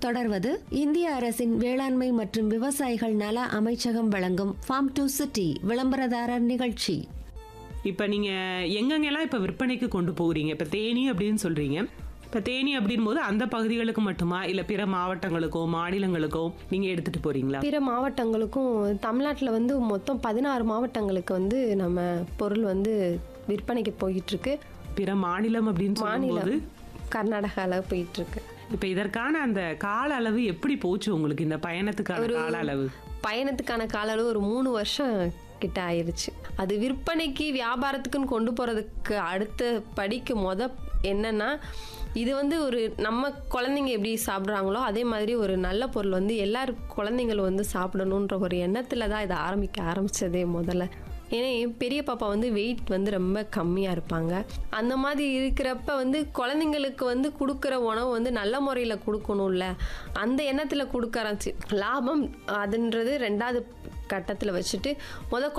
தொடர்வது இந்திய அரசின் வேளாண்மை மற்றும் விவசாயிகள் நல அமைச்சகம் வழங்கும் ஃபார்ம் டு சிட்டி விளம்பரதாரர் நிகழ்ச்சி இப்போ நீங்கள் எங்கெங்கெல்லாம் இப்போ விற்பனைக்கு கொண்டு போகிறீங்க இப்போ தேனி அப்படின்னு சொல்கிறீங்க இப்போ தேனி அப்படின் போது அந்த பகுதிகளுக்கு மட்டுமா இல்லை பிற மாவட்டங்களுக்கோ மாநிலங்களுக்கோ நீங்கள் எடுத்துகிட்டு போகிறீங்களா பிற மாவட்டங்களுக்கும் தமிழ்நாட்டில் வந்து மொத்தம் பதினாறு மாவட்டங்களுக்கு வந்து நம்ம பொருள் வந்து விற்பனைக்கு போயிட்டு இருக்கு பிற மாநிலம் அப்படின்னு சொல்லும்போது மாநிலம் கர்நாடகாவில் போயிட்டு இருக்கு இப்போ இதற்கான அந்த கால அளவு எப்படி போச்சு உங்களுக்கு இந்த பயணத்துக்கான கால அளவு பயணத்துக்கான கால அளவு ஒரு மூணு வருஷம் கிட்ட ஆயிருச்சு அது விற்பனைக்கு வியாபாரத்துக்குன்னு கொண்டு போகிறதுக்கு அடுத்த படிக்கு மொத என்னன்னா இது வந்து ஒரு நம்ம குழந்தைங்க எப்படி சாப்பிட்றாங்களோ அதே மாதிரி ஒரு நல்ல பொருள் வந்து எல்லார் குழந்தைங்களும் வந்து சாப்பிடணுன்ற ஒரு எண்ணத்தில் தான் இதை ஆரம்பிக்க ஆரம்பிச்சதே முதல்ல ஏன்னா என் பெரிய பாப்பா வந்து வெயிட் வந்து ரொம்ப கம்மியாக இருப்பாங்க அந்த மாதிரி இருக்கிறப்ப வந்து குழந்தைங்களுக்கு வந்து கொடுக்குற உணவு வந்து நல்ல முறையில் கொடுக்கணும்ல அந்த எண்ணத்தில் கொடுக்க ஆரம்பிச்சு லாபம் அதுன்றது ரெண்டாவது கட்டத்தில் வச்சுட்டு முத